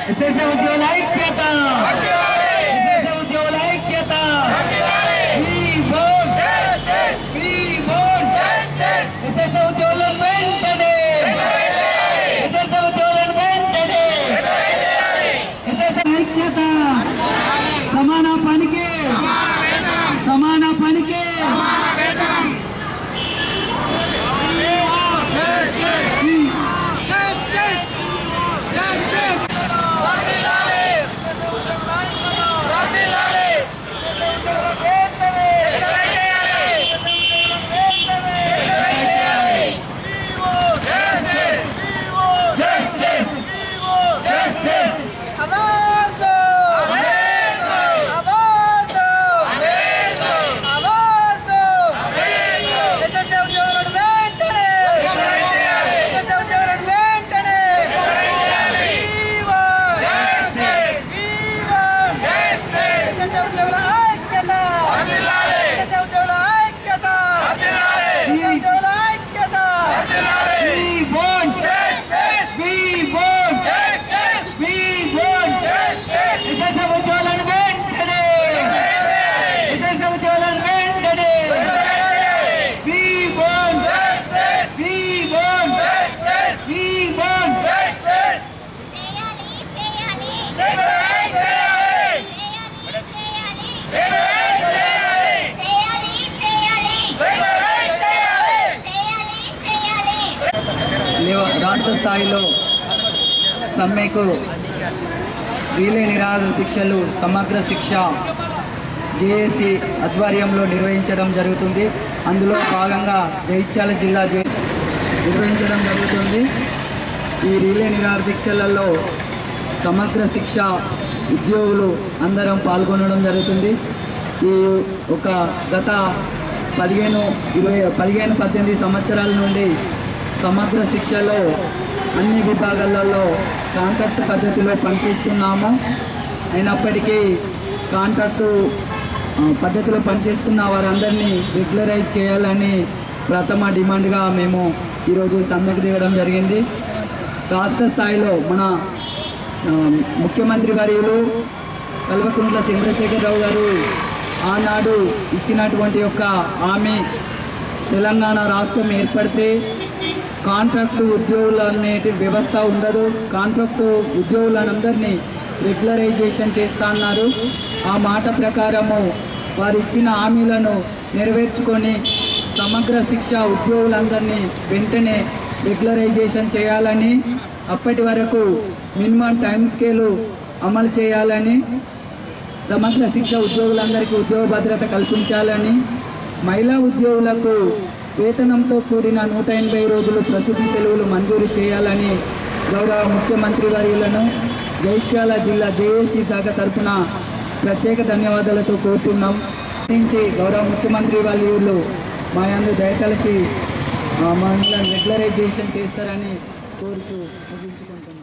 SSA ఉద్యోగుల ఐక్యత SSA ఉద్యోగుల ఐక్యత We vote. We vote. SSA ఉద్యోగులను వెంటనే ఎస్ఎస్ఏ ఉద్యోగులను వెంటనే ఎస్ఎస్ఏ ఐక్యత సమాన పనికి సమాన పనికి We want We want We want SSA ఉద్యోగులను వెంటనే ఎస్ఎస్ఏ ఉద్యోగులను వెంటనే We want We want We want లేవ- రాష్ట్ర స్థాయిలో సమ్మెకు రీలే నిరాహార దీక్షలు సమగ్ర శిక్ష జేఏసీ ఆధ్వర్యంలో నిర్వహించడం జరుగుతుంది అందులో భాగంగా జగిత్యాల జిల్లా జే నిర్వహించడం జరుగుతుంది ఈ రీలే నిరాహార దీక్షలలో సమగ్ర శిక్ష ఉద్యోగులు అందరం పాల్గొనడం జరుగుతుంది ఈ ఒక గత పదిహేను ఇరవై పదిహేను పద్దెనిమిది సంవత్సరాల నుండి సమగ్ర శిక్షలో అన్ని విభాగాలలో కాంట్రాక్ట్ పద్ధతిలో పనిచేస్తున్నాము అయినప్పటికీ కాంట్రాక్టు ఆ, పద్ధతిలో పనిచేస్తున్న వారందరినీ రెగ్యులరైజ్ చేయాలని ప్రథమ డిమాండ్గా మేము ఈరోజు సమ్మెకు దిగడం జరిగింది రాష్ట్ర స్థాయిలో మన ఆ, ముఖ్యమంత్రి వర్యులు కల్వకుంట్ల చంద్రశేఖరరావు గారు ఆనాడు ఇచ్చినటువంటి యొక్క హామీ తెలంగాణ రాష్ట్రం ఏర్పడితే కాంట్రాక్టు ఉద్యోగులు అనేటి వ్యవస్థ ఉండదు కాంట్రాక్టు ఉద్యోగులందరినీ రెగ్యులరైజేషన్ చేస్తా అన్నారు ఆ మాట ప్రకారము వారు ఇచ్చిన హామీలను నెరవేర్చుకొని సమగ్ర శిక్ష ఉద్యోగులందరినీ వెంటనే రెగ్యులరైజేషన్ చేయాలని అప్పటి వరకు మినిమం టైం స్కేలు అమలు చేయాలని సమగ్ర శిక్ష ఉద్యోగులందరికీ ఉద్యోగ భద్రత కల్పించాలని మహిళా ఉద్యోగులకు వేతనంతో కూడిన నూట ఎనభై రోజులు ప్రసూతి సెలవులు మంజూరు చేయాలని గౌరవ ముఖ్యమంత్రి వర్యులను జైత్యాల జిల్లా జేఏసీ శాఖ తరఫున ప్రత్యేక ధన్యవాదాలతో కోరుతున్నాం నుంచి గౌరవ ముఖ్యమంత్రి వర్యులు మా యందు దయతలచి ఆ, మమ్మల్ని రెగ్యులరైజేషన్ చేస్తారని కోరుతూ ముగించుకుంటున్నాం